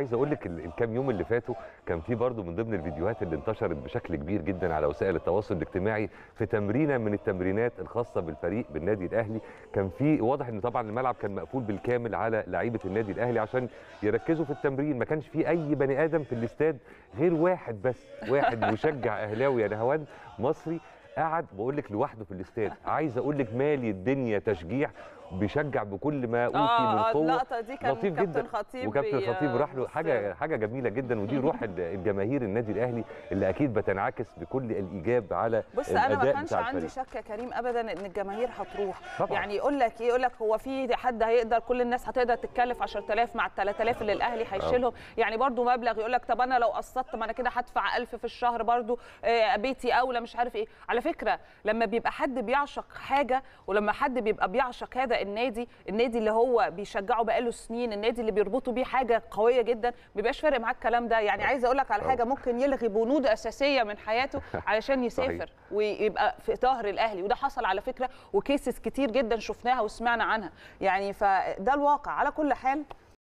عايز اقول لك ال- الكام يوم اللي فاتوا كان في برضو من ضمن الفيديوهات اللي انتشرت بشكل كبير جدا على وسائل التواصل الاجتماعي في تمرينه من التمرينات الخاصه بالفريق بالنادي الاهلي كان في واضح ان طبعا الملعب كان مقفول بالكامل على لعيبه النادي الاهلي عشان يركزوا في التمرين ما كانش في اي بني ادم في الاستاد غير واحد بس واحد مشجع اهلاوي يا نهوان مصري قعد بقول لك لوحده في الاستاد عايز اقول لك مالي الدنيا تشجيع بيشجع بكل ما اوتي من اه قوه اللقطه دي كان لطيف كابتن جدا خطيب وكابتن بي- خطيب راح له بص- حاجه حاجه جميله جدا ودي روح ال- الجماهير النادي الاهلي اللي اكيد بتنعكس بكل الايجاب على بص انا ما الأداء كانش بتاع عندي الفريق. شك يا كريم ابدا ان الجماهير هتروح طبعاً. يعني يقول لك ايه يقول لك هو في حد هيقدر كل الناس هتقدر تتكلف 10000 مع ال 3000 اللي الاهلي هيشيلهم يعني برضو مبلغ يقول لك طب انا لو قسطت ما انا كده هدفع 1000 في الشهر برضو آه، بيتي اولى مش عارف ايه على فكره لما بيبقى حد بيعشق حاجه ولما حد بيبقى بيعشق هذا النادي النادي اللي هو بيشجعه بقاله سنين النادي اللي بيربطه بيه حاجه قويه جدا ما بيبقاش فارق معاه الكلام ده يعني عايزه اقول لك على حاجه ممكن يلغي بنود اساسيه من حياته علشان يسافر صحيح. ويبقى في ظهر الاهلي وده حصل على فكره وكيسز كتير جدا شفناها وسمعنا عنها يعني فده الواقع على كل حال